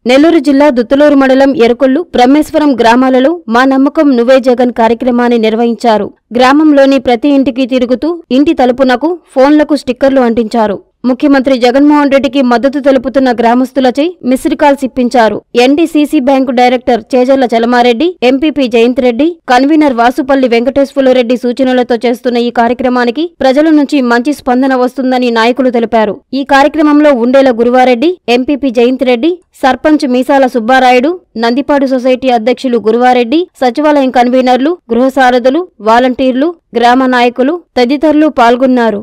నెల్లూరు జిల్లా దుత్తులూరు మండలం ఎరుకొల్లు బ్రహ్మేశ్వరం గ్రామాలలో మా నమ్మకం నువ్వే జగన్ కార్యక్రమాన్ని నిర్వహించారు గ్రామంలోని ప్రతి ఇంటికి తిరుగుతూ ఇంటి తలుపునకు ఫోన్లకు స్టిక్కర్లు అంటించారు ముఖ్యమంత్రి జగన్మోహన్ రెడ్డికి మద్దతు తెలుపుతున్న గ్రామస్తులచే మిస్డ్ కాల్స్ ఇప్పించారు NDCC bank director Chejarla Chalamareddy MPP Jayanth Reddy convener Vasupalli Venkateswarareddy సూచనలతో చేస్తున్న ఈ కార్యక్రమానికి ప్రజల నుంచి మంచి స్పందన వస్తుందని నాయకులు తెలిపారు ఈ కార్యక్రమంలో ఉండేల గురువారెడ్డి ఎంపీపీ జయంత్ రెడ్డి సర్పంచ్ మీసాల సుబ్బారాయుడు నందిపాడు సొసైటీ అధ్యక్షులు గురువారెడ్డి సచివాలయం కన్వీనర్లు గృహసారథులు వాలంటీర్లు గ్రామ నాయకులు తదితరులు పాల్గొన్నారు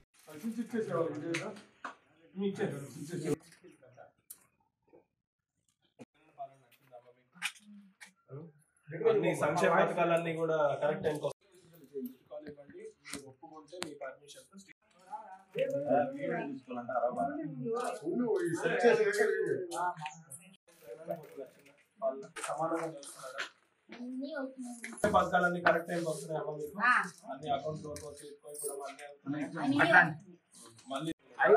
అన్ని సంక్షేమ పథకాలన్నీ కూడా కరెక్ట్ టైంకి పథకాలన్నీ కరెక్ట్ టైంకి వస్తున్నాయి అమ్మ మీకు అన్ని అకౌంట్ లో తీసుకొని కూడా మళ్ళీ అవుతున్నాయి. మళ్ళీ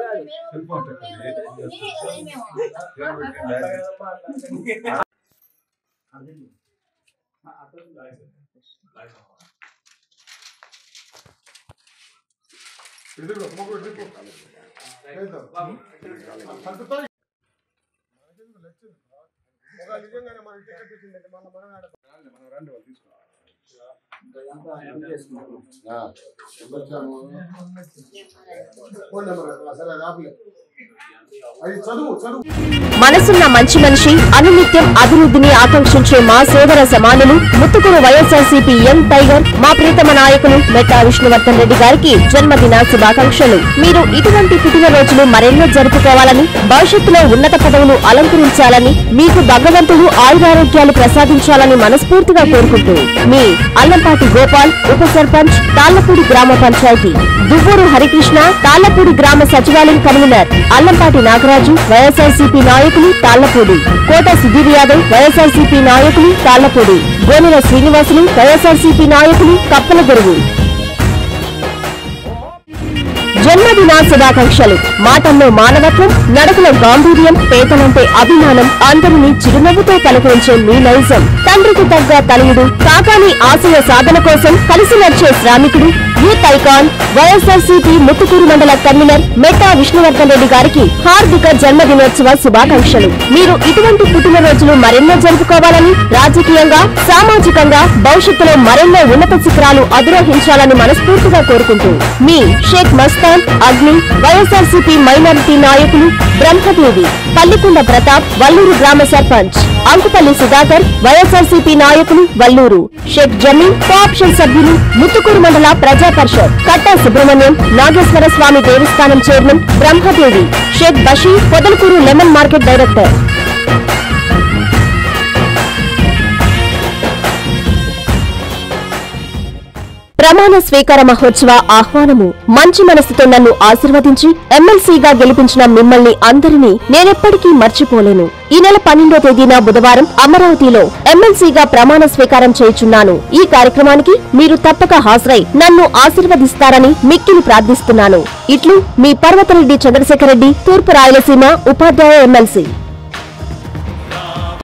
అది చదువు చదువు మనసున్న మంచి మనిషి అనునిత్యం అభివృద్ధిని ఆకాంక్షించే మా సోదర సమానులు ముత్తుకూరు వైఎస్ఆర్సీపీ యంగ్ టైగర్ మా ప్రీతమ నాయకులు మెట్టా విష్ణువర్ధన్ రెడ్డి గారికి జన్మదిన శుభాకాంక్షలు మీరు ఇటువంటి పుట్టినరోజులు మరెన్నో జరుపుకోవాలని భవిష్యత్తులో ఉన్నత పదవులు అలంకరించాలని మీకు భగవంతుడు ఆయురారోగ్యాలు ప్రసాదించాలని మనస్ఫూర్తిగా కోరుకుంటూ మీ అల్లంపాటి గోపాల్ ఉప సర్పంచ్ తాళ్లపూడి గ్రామ పంచాయతీ దువ్వూరు హరికృష్ణ తాళ్లపూడి గ్రామ సచివాలయం కన్వీనర్ అల్లంపాటి నాగరాజు వైఎస్ఆర్సీపీ నాయకులు తాళ్లపూడి కోట సుధీర్ యాదవ్ వైఎస్ఆర్సీపీ నాయకులు తాళ్లపూడి గోనెల శ్రీనివాసులు వైఎస్ఆర్సీపీ నాయకులు కప్పల గురువు జన్మదిన శుభాకాంక్షలు మాటల్లో మానవత్వం నడకలో గాంభీర్యం పేదలంటే అభిమానం అందరినీ చిరునవ్వుతో పలకరించే మీ నైజం తండ్రికి తగ్గ తనయుడు కాకాని ఆశయ సాధన కోసం కలిసి నడిచే శ్రామికుడు యూత్ ఐకాన్ వైఎస్ఆర్సీపీ ముత్తుకూరు మండల కన్వీనర్ మెట్టా విష్ణువర్ధన్ రెడ్డి గారికి హార్దిక జన్మదినోత్సవ శుభాకాంక్షలు మీరు ఇటువంటి పుట్టినరోజులు మరెన్నో జరుపుకోవాలని రాజకీయంగా సామాజికంగా భవిష్యత్తులో మరెన్నో ఉన్నత శిఖరాలు అధిరోహించాలని మనస్ఫూర్తిగా కోరుకుంటూ మీ షేక్ మస్తాన్ అగ్ని వైఎస్ఆర్సీపీ మైనారిటీ నాయకులు బ్రహ్మదేవి పల్లికొండ ప్రతాప్ వల్లూరు గ్రామ సర్పంచ్ అంకుపల్లి సుధాకర్ వైఎస్ఆర్సీపీ నాయకులు వల్లూరు షేక్ జమీన్ కోఆప్షన్ సభ్యులు ముత్తుకూరు మండల ప్రజా పరిషత్ కట్టా Subrahmanyam Nageswara Swamy Devasthanam chairman Brahmadevi Sheikh Basheer Podalakuru lemon market director ప్రమాణ స్వీకార మహోత్సవ ఆహ్వానము మంచి మనసుతో నన్ను ఆశీర్వదించి ఎమ్మెల్సీగా గెలిపించిన మిమ్మల్ని అందరినీ నేనెప్పటికీ మర్చిపోలేను ఈ నెల పన్నెండో తేదీన బుధవారం అమరావతిలో ఎమ్మెల్సీగా ప్రమాణ స్వీకారం చేయుచున్నాను ఈ కార్యక్రమానికి మీరు తప్పక హాజరై నన్ను ఆశీర్వదిస్తారని మిక్కిలి ప్రార్థిస్తున్నాను ఇట్లు మీ పర్వతరెడ్డి చంద్రశేఖర్ రెడ్డి తూర్పు రాయలసీమ ఉపాధ్యాయ ఎమ్మెల్సీ